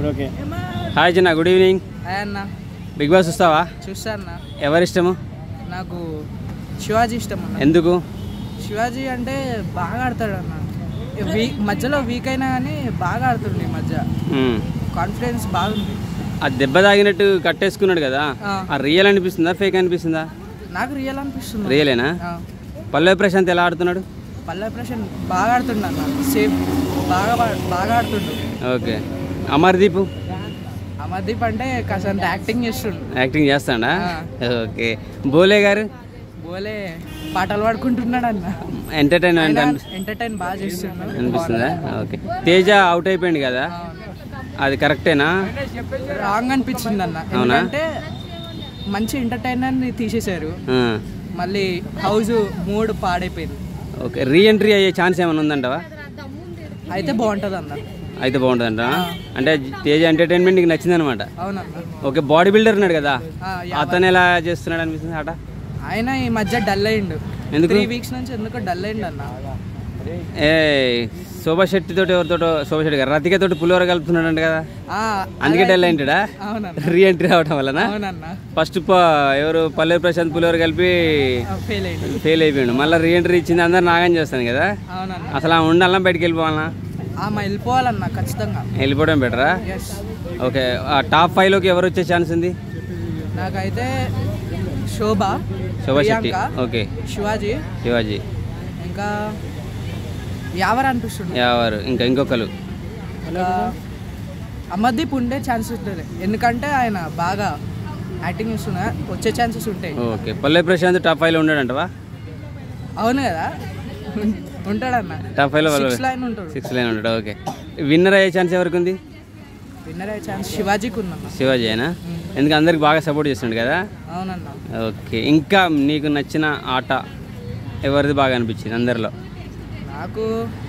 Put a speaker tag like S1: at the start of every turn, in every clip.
S1: ఇప్పుడు okay
S2: hi చిన్న good evening
S3: అన్న
S2: బిగ్ బాస్ చూస్తావా
S3: చూస్తాను
S2: ఎవరిష్టము
S3: నాకు శివాజీ ఇష్టం అన్న
S2: ఎందుకు
S3: శివాజీ అంటే బాగా ఆడతాడు అన్న వీక్ మధ్యలో వీక్ అయినా కానీ బాగా ఆడుతుండే ఈ మధ్య
S2: మ్మ్.
S3: కాన్ఫిడెన్స్ బాగుంది
S2: ఆ దెబ్బ తాగినట్టు కట్టేసుకున్నాడు కదా
S3: ఆ.
S2: ఆ రియల్ అనిపిస్తుందా ఫేక్ అనిపిస్తుందా
S3: నాకు రియల్ అనిపిస్తుంది
S2: రియలేనా
S3: ఆ.
S2: పల్లవి ప్రశాంత్ ఎలా ఆడుతున్నాడు
S3: పల్లవి ప్రశాంత్ బాగా ఆడుతుండు అన్న సేఫ్ బాగా బా- బాగా ఆడుతుండు
S2: ఓకే అమర్దీప్
S3: అమర్దీప్ అంటే కాసంత యాక్టింగ్ చేస్తుండు
S2: యాక్టింగ్ చేస్తాడా
S3: ఆ.
S2: ఓకే బోలే గారు
S3: బోలే పాటలు పాడుకుంటున్నాడు అన్న
S2: ఎంటర్టైన్మెంట్
S3: ఎంటర్టైన్ బాగా చేస్తుండు
S2: అనిపిస్తుందా ఓకే తేజ అవుట్ అయిపోయింది కదా అది కరెక్టేనా
S3: రాంగ్ అనిపించింది అన్న
S2: అవునా?
S3: ఎందుకంటే మంచి ఎంటర్టైనర్ని తీసేశారు
S2: ఆ.
S3: మళ్ళీ హౌస్ మూడ్ పాడైపోయింది
S2: ఓకే రీఎంట్రీ అయ్యే ఛాన్స్ ఏమైనా ఉందంటవా
S3: అయితే బాగుంటుంది అన్న
S2: అయితే బాగుంటుందంట అంటే తేజ ఎంటర్టైన్మెంట్ నీకు నచ్చిందనమాట
S3: అవునన్న
S2: ఓకే బాడీ బిల్డర్ ఉన్నాడు కదా
S3: ఆ, యా.
S2: అతను ఎలా చేస్తున్నాడు అనిపిస్తుంది ఆట
S3: ఆయన ఈ మధ్య డల్ అయిండు
S2: ఎందుకు?
S3: త్రీ వీక్స్ నుంచి ఎందుకో డల్ అయిండు అన్న
S2: ఏ శోభా శెట్టి తోటి ఎవరితోటో శోభా శెట్టి గారు రతిక తోటి పులిహోర కలుపుతున్నాడంట కదా
S3: ఆ,
S2: అందుకే డల్ అయింటాడా
S3: అవునన్న
S2: రీఎంట్రీ అవడం వలన
S3: అవునన్న
S2: ఫస్ట్ ఎవరు పల్లెరు ప్రశాంత్ పులిహోర కలిపి
S3: ఫెయిల్ అయిండు
S2: ఫెయిల్ అయిపోయాడు మళ్ళీ రీఎంట్రీ ఇచ్చింది అందరు నాగం చేస్తాను కదా
S3: అవునన్న
S2: అసలు ఆమె ఉండాలన్నా బయటికి వెళ్ళిపోవాలన్నా
S3: ఆమె వెళ్ళిపోవాలన్న ఖచ్చితంగా
S2: వెళ్ళిపోవడం బెటరా
S3: ఎస్
S2: ఓకే ఆ టాప్ ఫైవ్లోకి ఎవరు వచ్చే ఛాన్స్ ఉంది
S3: నాకైతే శోభ
S2: శోభా శెట్టి
S3: ప్రియాంక,
S2: ఓకే
S3: శివాజీ
S2: శివాజీ
S3: ఇంకా యావర్ అనిపిస్తుంది
S2: ఎవరు ఇంకా ఇంకొకరు
S3: ఇంకా అమర్దీప్ ఉండే ఛాన్స్ ఉంటుంది ఎందుకంటే ఆయన బాగా యాక్టింగ్ ఇస్తున్నా వచ్చే ఛాన్సెస్ ఉంటాయి
S2: ఓకే పల్లె ప్రశాంత్ టాప్ ఫైవ్లో ఉన్నాడంటవా
S3: అవును కదా ఉం- ఉంటాడన్న
S2: టాప్ ఫైవ్లో
S3: సిక్స్ లైన్ ఉంటాడు
S2: సిక్స్ లైన్ ఉంటాడు ఓకే విన్నర్ అయ్యే ఛాన్స్ ఎవరికి ఉంది
S3: విన్నర్ అయ్యే ఛాన్స్ శివాజీకి ఉందన్న
S2: శివాజీ అయినా ఎందుకు అందరికి బాగా సపోర్ట్ చేస్తుండు కదా
S3: అవునన్న
S2: ఓకే ఇంకా నీకు నచ్చిన ఆట ఎవరిది బాగా అనిపించింది అందరిలో
S3: నాకు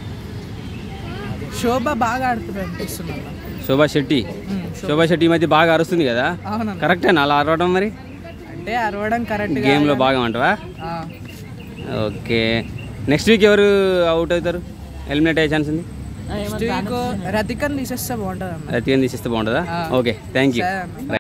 S3: శోభ బాగా ఆడుతుంది అనిపిస్తుంది అన్న
S2: శోభా శెట్టి
S3: ఉం,
S2: శోభా శెట్టి ఈ మధ్య బాగా అరుస్తుంది కదా
S3: అవునన్న
S2: కరెక్టేనా అలా అరవడం మరి
S3: అంటే అరవడం కరెక్ట్
S2: గేమ్లో బాగా అంటవా ఓకే నెక్స్ట్ వీక్ ఎవరు అవుట్ అవుతారు ఎలిమినేట్ అయ్యే ఛాన్స్ ఉంది
S3: నెక్స్ట్ వీక్ రతికన్ తీసేస్తే బాగుంటుంది అన్న
S2: రతికన్ తీసిస్తే బాగుంటుందా ఓకే థ్యాంక్ యూ
S3: సరే అన్న